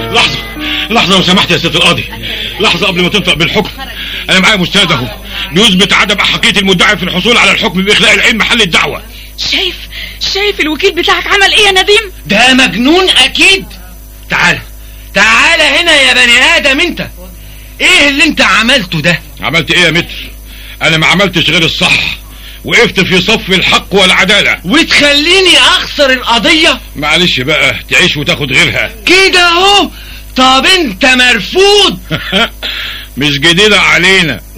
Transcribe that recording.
لحظة لحظة لو سمحت يا سيادة القاضي لحظة قبل ما تنطق بالحكم أنا معايا مستند أهو بيثبت عدم أحقية المدعي في الحصول على الحكم بإخلاء العين محل الدعوة شايف شايف الوكيل بتاعك عمل ايه يا نديم ده مجنون اكيد تعال تعال هنا يا بني ادم انت ايه اللي انت عملته ده عملت إيه يا متر أنا ما عملتش غير الصح وقفت في صف الحق والعدالة وتخليني اخسر القضية معلش بقى تعيش وتاخد غيرها كده اهو طب انت مرفوض مش جديدة علينا